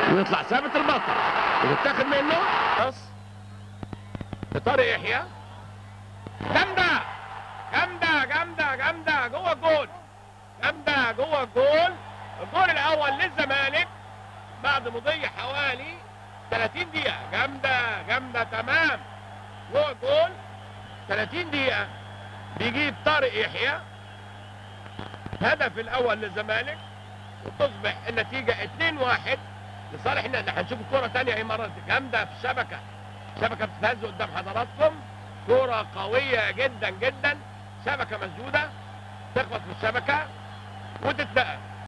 ويطلع ثابت البطل ويتاخد منه بس لطارق يحيى جامده جامده جامده جامده جوه الجول جامده جوه الجول الجول الاول للزمالك بعد مضي حوالي 30 دقيقه جامده جامده تمام جوه الجول 30 دقيقه بيجيب طارق يحيى هدف الاول للزمالك وتصبح النتيجه 2-1 لصالحنا احنا هنشوف الكره ثانيه اهي مره جامده في الشبكه شبكه بتتهز قدام حضراتكم كره قويه جدا جدا شبكه مسدوده تخبط في الشبكه وتتنقل